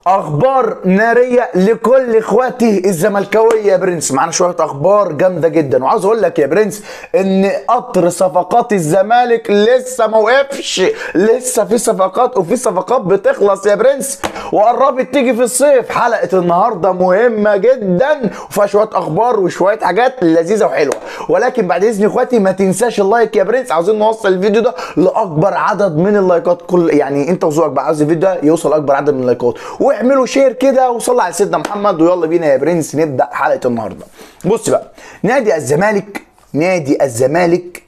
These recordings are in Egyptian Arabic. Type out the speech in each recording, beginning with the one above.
اخبار ناريه لكل اخواتي الزملكاويه يا برنس معانا شويه اخبار جامده جدا وعاوز اقول لك يا برنس ان قطر صفقات الزمالك لسه ما وقفش لسه في صفقات وفي صفقات بتخلص يا برنس وقربت تيجي في الصيف حلقه النهارده مهمه جدا وفيها شويه اخبار وشويه حاجات لذيذه وحلوه ولكن بعد اذن اخواتي ما تنساش اللايك يا برنس عاوزين نوصل الفيديو ده لاكبر عدد من اللايكات كل يعني انت وذوقك بقى عاوز الفيديو ده يوصل اكبر عدد من اللايكات واعملوا شير كده وصلوا على سيدنا محمد ويلا بينا يا برنس نبدا حلقه النهارده بص بقى نادي الزمالك نادي الزمالك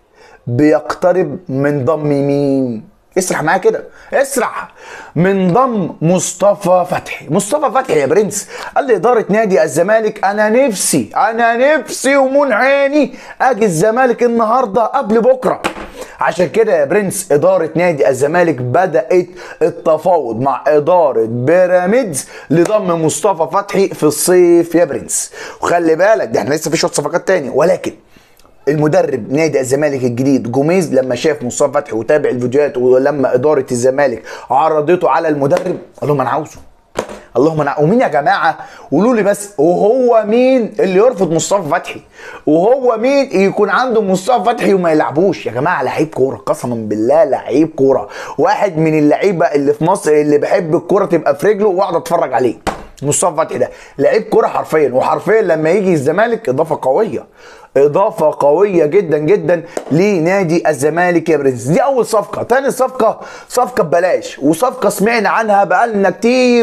بيقترب من ضم مين اسرح معايا كده اسرح من ضم مصطفى فتحي مصطفى فتحي يا برنس قال لي اداره نادي الزمالك انا نفسي انا نفسي ومنعاني اجي الزمالك النهارده قبل بكره عشان كده يا برنس اداره نادي الزمالك بدات التفاوض مع اداره بيراميدز لضم مصطفى فتحي في الصيف يا برنس وخلي بالك ده احنا لسه في شويه صفقات تاني ولكن المدرب نادي الزمالك الجديد جوميز لما شاف مصطفى فتحي وتابع الفيديوهات ولما اداره الزمالك عرضته على المدرب قال لهم انا عاوزه اللهم انا ومين يا جماعه قولوا لي بس وهو مين اللي يرفض مصطفى فتحي وهو مين يكون عنده مصطفى فتحي وما يلعبوش يا جماعه لعيب كوره قسما بالله لعيب كوره واحد من اللعيبه اللي في مصر اللي بحب الكوره تبقى في رجله واقعد اتفرج عليه مصطفى فتحي ده لعيب كوره حرفيا وحرفيا لما يجي الزمالك اضافه قويه اضافه قويه جدا جدا لنادي الزمالك يا برنس دي اول صفقه تاني صفقه صفقه ببلاش وصفقه سمعنا عنها بقالنا كتير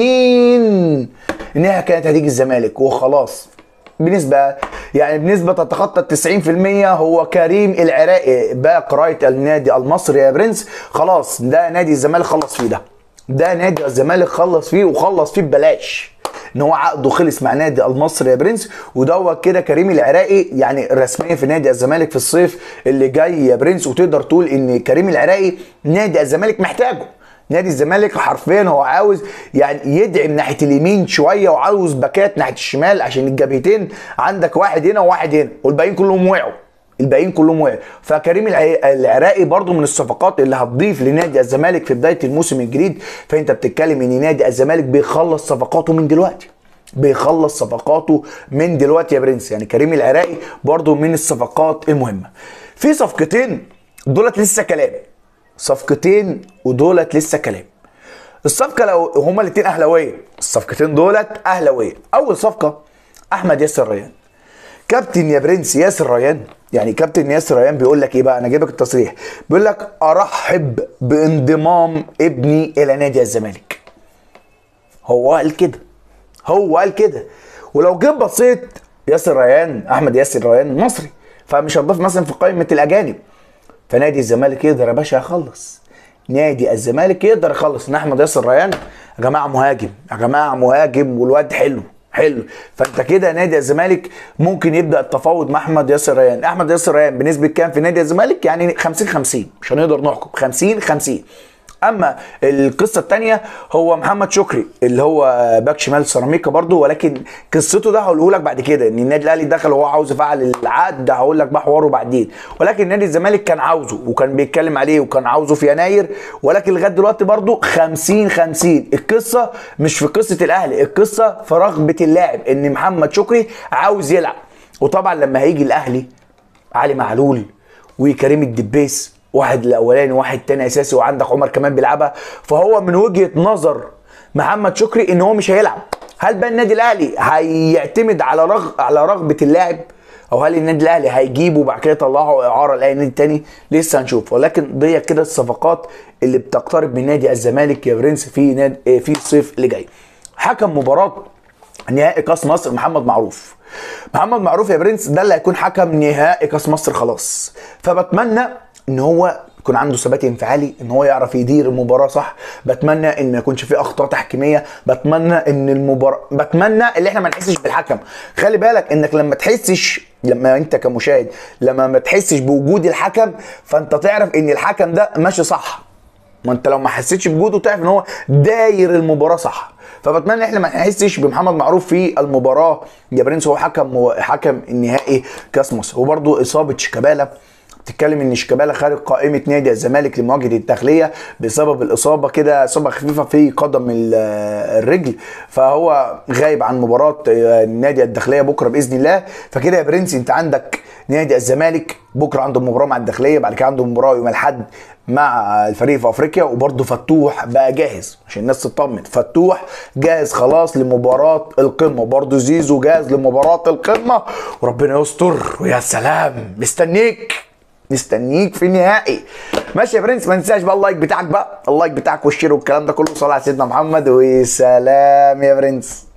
وسنين انها كانت هتيجي الزمالك وخلاص بنسبة يعني بنسبة تتخطى 90% هو كريم العراقي باك رايت النادي المصري يا برنس خلاص ده نادي الزمالك خلص فيه ده ده نادي الزمالك خلص فيه وخلص فيه ببلاش ان هو عقده خلص مع نادي المصري يا برنس ودوت كده كريم العراقي يعني رسميا في نادي الزمالك في الصيف اللي جاي يا برنس وتقدر تقول ان كريم العراقي نادي الزمالك محتاجه نادي الزمالك حرفيا هو عاوز يعني يدعم ناحيه اليمين شويه وعاوز باكات ناحيه الشمال عشان الجبهتين عندك واحد هنا وواحد هنا والباقيين كلهم وقعوا الباقيين كلهم وقعوا فكريم العراقي برضو من الصفقات اللي هتضيف لنادي الزمالك في بدايه الموسم الجديد فانت بتتكلم ان نادي الزمالك بيخلص صفقاته من دلوقتي بيخلص صفقاته من دلوقتي يا برنس يعني كريم العراقي برضو من الصفقات المهمه في صفقتين دولت لسه كلام صفقتين ودولت لسه كلام الصفقه لو هما الاثنين اهلاويه الصفقتين دولت اهلاويه اول صفقه احمد ياسر ريان كابتن يا برنس ياسر ريان يعني كابتن ياسر ريان بيقول لك ايه بقى انا جايبك التصريح بيقول لك ارحب بانضمام ابني الى نادي الزمالك هو قال كده هو قال كده ولو جيت بصيت ياسر ريان احمد ياسر ريان مصري فمش هتضاف مثلا في قائمه الاجانب فنادي الزمالك يقدر يا باشا يخلص نادي الزمالك يقدر يخلص ان احمد ياسر ريان يا جماعه مهاجم يا جماعه مهاجم والواد حلو حلو فانت كده نادي الزمالك ممكن يبدا التفاوض مع احمد ياسر ريان احمد ياسر ريان بنسبه كام في نادي الزمالك يعني 50 50 مش هنقدر نحكم 50 50 اما القصه الثانيه هو محمد شكري اللي هو باك شمال سيراميكا برضو ولكن قصته ده هقوله لك بعد كده ان النادي الاهلي دخل وهو عاوز يفعل العقد ده هقول لك بقى حواره بعدين ولكن نادي الزمالك كان عاوزه وكان بيتكلم عليه وكان عاوزه في يناير ولكن لغايه دلوقتي برضو 50 50 القصه مش في قصه الاهلي القصه في رغبه اللاعب ان محمد شكري عاوز يلعب وطبعا لما هيجي الاهلي علي معلول وكريم الدبيس واحد الاولاني وواحد تاني اساسي وعندك عمر كمان بيلعبها فهو من وجهه نظر محمد شكري ان هو مش هيلعب هل بقى النادي الاهلي هيعتمد على رغ... على رغبه اللاعب او هل النادي الاهلي هيجيبه وبعد كده يطلعه اعاره لاي نادي تاني لسه هنشوف ولكن دي كده الصفقات اللي بتقترب من نادي الزمالك يا برنس في نادي في الصيف اللي جاي حكم مباراه نهائي كاس مصر محمد معروف محمد معروف يا برنس ده اللي هيكون حكم نهائي كاس مصر خلاص فبتمنى ان هو يكون عنده ثبات انفعالي ان هو يعرف يدير المباراه صح بتمنى ان ما يكونش فيه اخطاء تحكيميه بتمنى ان المباراه بتمنى ان احنا ما نحسش بالحكم خلي بالك انك لما تحسش لما انت كمشاهد لما ما تحسش بوجود الحكم فانت تعرف ان الحكم ده ماشي صح ما انت لو ما حسيتش بوجوده تعرف ان هو داير المباراه صح فبتمنى ان احنا ما نحسش بمحمد معروف في المباراه يا برنس هو حكم حكم النهائي كاس مصر وبرده اصابه شيكابالا بتتكلم ان شيكابالا خارج قائمه نادي الزمالك لمواجهه الداخليه بسبب الاصابه كده اصابه خفيفه في قدم ال- الرجل فهو غايب عن مباراه نادي الداخليه بكره باذن الله فكده يا برنس انت عندك نادي الزمالك بكره عنده مباراه مع الداخليه بعد كده عنده مباراه يوم الاحد مع الفريق في افريقيا وبرده فتوح بقى جاهز عشان الناس تطمن فتوح جاهز خلاص لمباراه القمه وبرده زيزو جاهز لمباراه القمه وربنا يستر ويا سلام مستنيك مستنيك في النهائي ماشي يا برنس ما تنساش بقى اللايك بتاعك بقى اللايك بتاعك والشير والكلام ده كله صلى على سيدنا محمد وسلام يا برنس